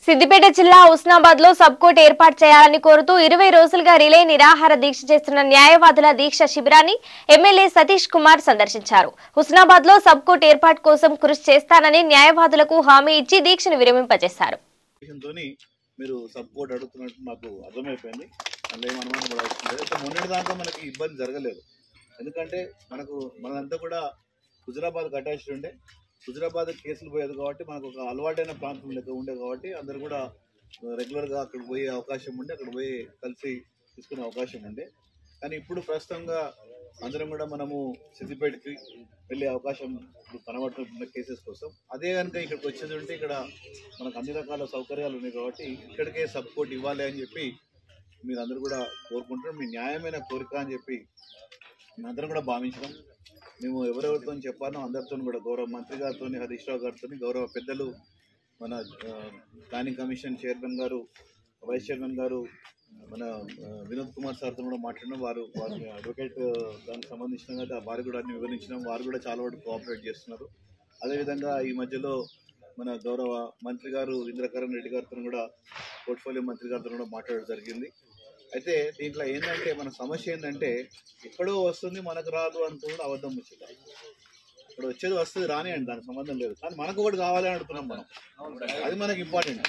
సిద్దిపేట జిల్లా హుస్నాబాద్ లో sub court ఏర్పాటు చేయాలని కోరుతూ ఇరవై రోజులుగా రిలే నిరాహార దీక్ష చేస్తున్న న్యాయవాదుల దీక్ష శిబిరాన్ని ఎమ్మెల్యే సతీష్ కుమార్ సందర్శించారు హుస్నాబాద్ లో సబ్ కోర్ట్ ఏర్పాటు కోసం కృషి చేస్తానని న్యాయవాదులకు హామీ ఇచ్చి దీక్షను విరమింపజేశారు తోని మీరు సపోర్ట్ అడుగుతున్నట్టు నాకు అర్థమైపోయింది అందులో ఏం అనుమానం కూడా అవసరం లేదు అయితే మొన్నటి దాకా మనకి ఇబ్బంది జరగలేదు ఎందుకంటే మనకు మనదంతా కూడా హుజరాబాద్కి అటాచ్డ్ ఉండే హుజరాబాద్ కేసులు పోయేది కాబట్టి మనకు ఒక అలవాటైన ప్రాంతం లెక్క ఉండే కాబట్టి అందరు కూడా రెగ్యులర్గా అక్కడ పోయే అవకాశం ఉండే అక్కడ పోయి కలిసి తీసుకునే అవకాశం ఉండే కానీ ఇప్పుడు ప్రస్తుతంగా అందరం కూడా మనము సిద్దిపేటకి వెళ్ళే అవకాశం ఇప్పుడు కనబడుతున్న కేసెస్ కోసం అదే కనుక ఇక్కడికి వచ్చేది ఉంటే ఇక్కడ మనకు అన్ని రకాల సౌకర్యాలు ఉన్నాయి కాబట్టి ఇక్కడికే సపోర్ట్ ఇవ్వాలి అని చెప్పి మీరు అందరూ కూడా కోరుకుంటున్నారు మీ న్యాయమైన కోరిక అని చెప్పి మేమందరం కూడా భావించడం మేము ఎవరెవరితో చెప్పానో అందరితో కూడా గౌరవ మంత్రి గారితో హరీష్ రావు గారితో గౌరవ పెద్దలు మన ఆ, ప్లానింగ్ కమిషన్ చైర్మన్ గారు వైస్ చైర్మన్ గారు మన ఆ, వినోద్ కుమార్ సార్తో కూడా మాట్లాడినాం వారు వారి అడ్వకేట్ ఆ, దానికి సంబంధించిన కదా వారు కూడా అన్ని వివరించినాం వారు కూడా చాలా వరకు కోఆపరేట్ చేస్తున్నారు అదేవిధంగా ఈ మధ్యలో మన గౌరవ మంత్రి గారు ఇంద్రకరణ్ రెడ్డి గారితో కూడా పోర్ట్ఫోలియో మంత్రి గారితో కూడా మాట్లాడడం జరిగింది అయితే దీంట్లో ఏంటంటే మన సమస్య ఏంటంటే ఎక్కడో వస్తుంది మనకు రాదు అంటూ కూడా అబద్ధం ముచ్చట ఇక్కడ వచ్చేది వస్తుంది రానియండి దానికి సంబంధం లేదు కానీ మనకు ఒకటి కావాలి అని అడుగుతున్నాం మనం అది మనకి ఇంపార్టెంట్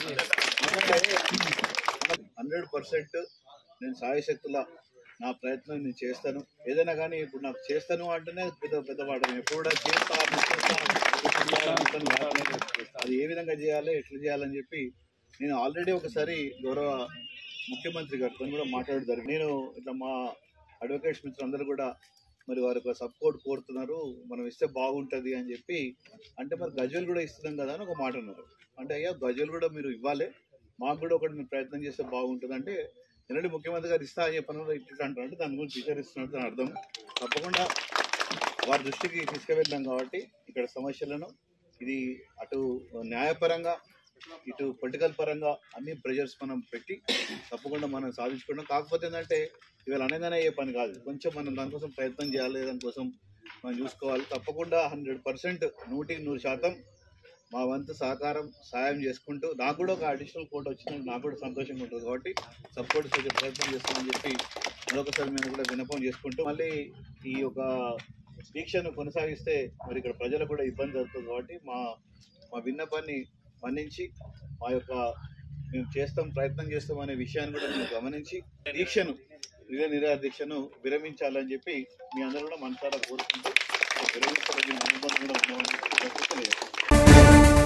హండ్రెడ్ పర్సెంట్ నేను సాయశక్తుల నా ప్రయత్నం నేను చేస్తాను ఏదైనా కానీ ఇప్పుడు నాకు చేస్తాను అంటేనే పెద్ద పెద్ద మాట నేను ఎప్పుడు కూడా చేస్తా చేస్తా, చేస్తాను కాదు. అది ఏ విధంగా చేయాలి ఎట్లా చేయాలని చెప్పి నేను ఆల్రెడీ ఒకసారి గౌరవ ముఖ్యమంత్రి గారితో కూడా మాట్లాడడం జరిగింది నేను ఇట్లా మా అడ్వకేట్స్ మిత్రులందరూ కూడా మరి వారి ఒక సపోర్ట్ కోరుతున్నారు మనం ఇస్తే బాగుంటుంది అని చెప్పి అంటే మరి గజువల్ కూడా ఇస్తున్నాం కదా అని ఒక మాట అన్నారు అంటే అయ్యా గజువల్ కూడా మీరు ఇవ్వాలి మాకు కూడా ఒకటి మీరు ప్రయత్నం చేస్తే బాగుంటుంది అంటే ఎన్నడూ ముఖ్యమంత్రి గారు ఇస్తా అని చెప్పిన ఇట్లా అంటారు దాని గురించి విచారిస్తున్నట్టు అని అర్థం తప్పకుండా వారి దృష్టికి తీసుకువెళ్ళాం కాబట్టి ఇక్కడ సమస్యలను ఇది అటు న్యాయపరంగా ఇటు పొలిటికల్ పరంగా అన్ని ప్రెజర్స్ మనం పెట్టి తప్పకుండా మనం సాధించుకున్నాం కాకపోతే ఏంటంటే ఇవాళ అనగానే అయ్యే పని కాదు కొంచెం మనం దానికోసం ప్రయత్నం చేయాలి దానికోసం మనం చూసుకోవాలి తప్పకుండా హండ్రెడ్ పర్సెంట్ నూటికి నూరు శాతం మా వంతు సహకారం సాయం చేసుకుంటూ నాకు కూడా ఒక అడిషనల్ కోట్ వచ్చిందంటే నాకు కూడా సంతోషంగా ఉంటుంది కాబట్టి సపోర్ట్ చేసే ప్రయత్నం చేస్తామని చెప్పి మరొకసారి మేము కూడా వినపం చేసుకుంటూ మళ్ళీ ఈ యొక్క దీక్షను కొనసాగిస్తే మరి ఇక్కడ ప్రజలకు కూడా ఇబ్బంది జరుగుతుంది కాబట్టి మా మా విన్నపాన్ని మన్నించి మా యొక్క మేము చేస్తాం ప్రయత్నం చేస్తాం అనే విషయాన్ని కూడా మేము గమనించి దీక్షను నిర నిరాహార దీక్షను విరమించాలని చెప్పి మీ అందరూ కూడా మనసారా కోరుకుంటూ విరమించాలని అనుబంధం కూడా ఉన్నామని చెప్పి తెలియజేస్తున్నాను.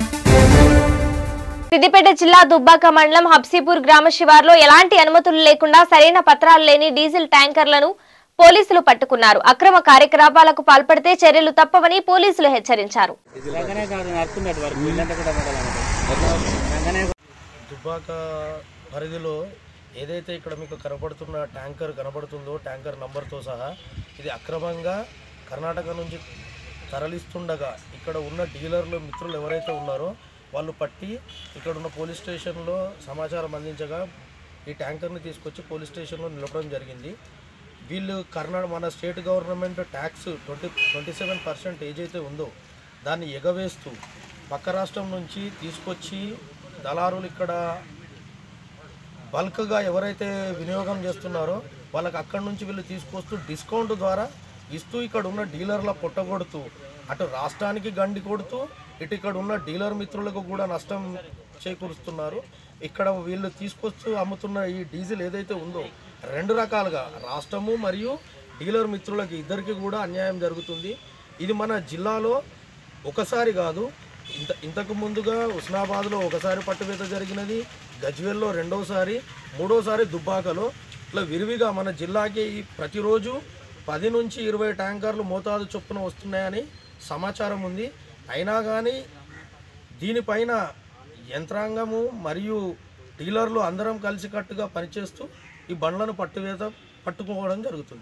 సిద్దిపేట జిల్లా దుబ్బాక మండలం హబ్సీపూర్ గ్రామ శివార్లో ఎలాంటి అనుమతులు లేకుండా సరైన పత్రాలు లేని డీజిల్ ట్యాంకర్లను పోలీసులు పట్టుకున్నారు అక్రమ కార్యకలాపాలకు పాల్పడితే చర్యలు తప్పవని పోలీసులు హెచ్చరించారు ఇలాగనే కాదు నడుస్తున్నట్టు వరకు ఇల్లంటే కూడా పడాలన్నమాట దుబ్బాక పరిధిలో ఏదైతే ఇక్కడ మీకు కనపడుతున్న ట్యాంకర్ కనపడుతుందో ట్యాంకర్ నంబర్తో సహా ఇది అక్రమంగా కర్ణాటక నుంచి తరలిస్తుండగా ఇక్కడ ఉన్న డీలర్లు మిత్రులు ఎవరైతే ఉన్నారో వాళ్ళు పట్టి ఇక్కడ ఉన్న పోలీస్ స్టేషన్లో సమాచారం అందించగా ఈ ట్యాంకర్ని తీసుకొచ్చి పోలీస్ స్టేషన్లో నిలపడం జరిగింది వీళ్ళు కర్ణాటక మన state government tax twenty twenty seven percent ఏదైతే ఉందో దాన్ని ఎగవేస్తూ పక్క రాష్ట్రం నుంచి తీసుకొచ్చి దళారులు ఇక్కడ బల్క్గా ఎవరైతే వినియోగం చేస్తున్నారో వాళ్ళకి అక్కడి నుంచి వీళ్ళు తీసుకొస్తూ డిస్కౌంట్ ద్వారా ఇస్తూ ఇక్కడ ఉన్న డీలర్ల పొట్టగొడుతూ అటు రాష్ట్రానికి గండి కొడుతూ ఇటు ఇక్కడ ఉన్న డీలర్ మిత్రులకు కూడా నష్టం చేకూరుస్తున్నారు ఇక్కడ వీళ్ళు తీసుకొస్తూ అమ్ముతున్న ఈ డీజిల్ ఏదైతే ఉందో రెండు రకాలుగా రాష్ట్రము మరియు డీలర్ మిత్రులకి ఇద్దరికి కూడా అన్యాయం జరుగుతుంది ఇది మన జిల్లాలో ఒకసారి కాదు ఇంత ఇంతకు ముందుగా ఉస్నాబాద్లో ఒకసారి పట్టువేత జరిగినది గజ్వేల్లో రెండోసారి మూడోసారి దుబ్బాకలో ఇట్లా విరివిగా మన జిల్లాకి ఈ ప్రతిరోజు పది నుంచి ఇరవై ట్యాంకర్లు మోతాదు చొప్పున వస్తున్నాయని సమాచారం ఉంది అయినా కానీ దీనిపైన యంత్రాంగము మరియు డీలర్లు అందరం కలిసికట్టుగా పనిచేస్తూ ఈ బండ్లను పట్టువేత పట్టుకోవడం జరుగుతుంది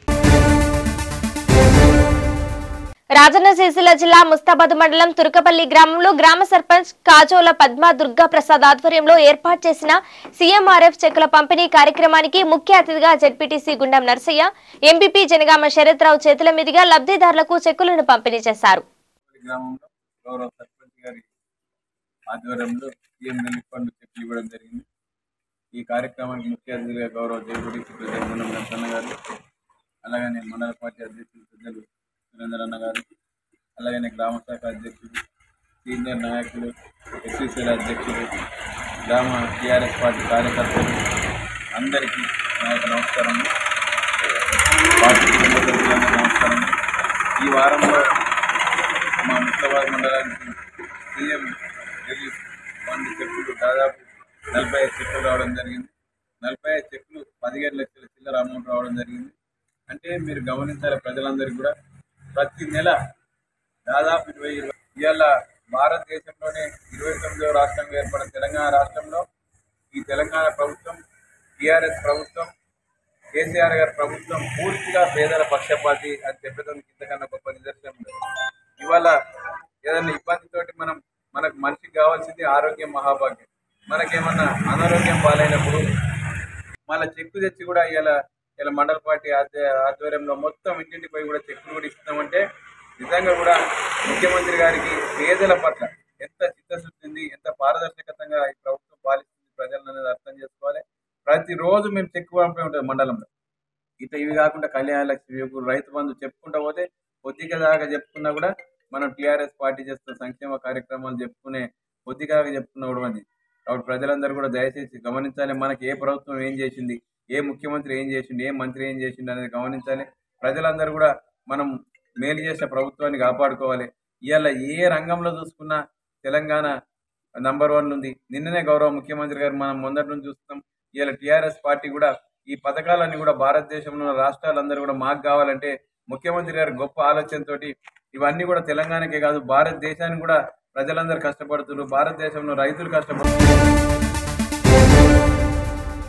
రాజన్న సిరిసిల్ల జిల్లా ముస్తాబాద్ మండలం తురకపల్లి గ్రామంలో గ్రామ సర్పంచ్ కాజోల పద్మ దుర్గా ప్రసాద్ ఆధ్వర్యంలో ఏర్పాటు చేసిన సీఎంఆర్ఎఫ్ చెక్కుల పంపిణీ కార్యక్రమానికి ముఖ్య అతిథిగా జెడ్పీటీసీ గుండం నర్సయ్య ఎంపీపీ జనగామ శరత్రావు చేతుల మీదుగా లబ్ధిదారులకు చెక్కులను పంపిణీ చేశారు గ్రామంలో గౌరవ సర్పంచ్ గారి ఆధ్వర్యంలో ఆధ్వర్యంలో సీఎం రిలీఫ్ ఫండ్ చెక్లు ఇవ్వడం జరిగింది ఈ కార్యక్రమానికి ముఖ్య అతిథిగా గౌరవ దేవుడి సుబ్రహ్మణ్యం వెంకన్న గారు అలాగనే మండల పార్టీ అధ్యక్షులు పెద్దలు సురేందర్ అన్న గారు అలాగనే గ్రామ శాఖ అధ్యక్షులు సీనియర్ నాయకులు ఎస్సీసీల అధ్యక్షులు గ్రామ టీఆర్ఎస్ పార్టీ కార్యకర్తలు అందరికీ నా యొక్క నమస్కారం పార్టీ కుటుంబ సభ్యులందరికీ నమస్కారం ఈ వారంలో మా ముస్తాబాద్ మండలానికి సీఎం రిలీఫ్ ఫండ్ చెక్కులు దాదాపు నలభై ఐదు చెక్కులు రావడం జరిగింది నలభై ఐదు చెక్కులు పదిహేడు లక్షల చిల్లర అమౌంట్ రావడం జరిగింది అంటే మీరు గమనించాలి ప్రజలందరికీ కూడా ప్రతి నెల దాదాపు ఇరవై ఇరవై ఇవాళ భారతదేశంలోనే ఇరవై తొమ్మిదవ రాష్ట్రంగా ఏర్పడిన తెలంగాణ రాష్ట్రంలో ఈ తెలంగాణ ప్రభుత్వం టీఆర్ఎస్ ప్రభుత్వం కేసీఆర్ గారి ప్రభుత్వం పూర్తిగా పేదల పక్షపాతి అని చెప్పడం ఇంతకన్నా గొప్ప నిదర్శనం లేదు. ఇవాళ ఏదైనా ఇబ్బందితోటి మనం మనకు మనిషికి కావాల్సింది ఆరోగ్యం మహాభాగ్యం మనకేమన్నా అనారోగ్యం పాలైనప్పుడు మళ్ళీ చెక్కు తెచ్చి కూడా ఇలా ఇలా మండల పార్టీ ఆధ్వ- ఆధ్వర్యంలో మొత్తం ఇంటింటి పోయి కూడా చెక్కులు కూడా ఇస్తున్నామంటే నిజంగా కూడా ముఖ్యమంత్రి గారికి పేదల పట్ల ఎంత చిత్తశుద్ధి ఉంది ఎంత పారదర్శకతంగా ఈ ప్రభుత్వం పాలిస్తుంది ప్రజలను అనేది అర్థం చేసుకోవాలి ప్రతిరోజు మేము చెక్కు పంపే ఉంటుంది మండలంలో ఇట్లా ఇవి కాకుండా కళ్యాణ లక్ష్మి యువకులు రైతు బంధు చెప్పుకుంటా పోతే కొద్దిగా దాకా చెప్పుకున్నా కూడా మనం టీఆర్ఎస్ పార్టీ చేస్తున్న సంక్షేమ కార్యక్రమాలు చెప్పుకునే కొద్దిగా చెప్పుకున్నా కూడా మంది కాబట్టి ప్రజలందరూ కూడా దయచేసి గమనించాలి మనకి ఏ ప్రభుత్వం ఏం చేసింది ఏ ముఖ్యమంత్రి ఏం చేసిండు ఏ మంత్రి ఏం చేసిండు అనేది గమనించాలి ప్రజలందరూ కూడా మనం మేలు చేసిన ప్రభుత్వాన్ని కాపాడుకోవాలి ఇవాళ ఏ రంగంలో చూసుకున్నా తెలంగాణ నంబర్ వన్ ఉంది నిన్ననే గౌరవ ముఖ్యమంత్రి గారు మనం మొదటి నుంచి చూస్తున్నాం ఇవాళ టీఆర్ఎస్ పార్టీ కూడా ఈ పథకాలన్నీ కూడా భారతదేశంలో ఉన్న రాష్ట్రాలందరూ కూడా మాకు కావాలంటే ముఖ్యమంత్రి గారి గొప్ప ఆలోచనతోటి ఇవన్నీ కూడా తెలంగాణకే కాదు భారతదేశానికి కూడా ప్రజలందరూ కష్టపడుతున్నారు భారతదేశంలో రైతులు కష్టపడుతున్నారు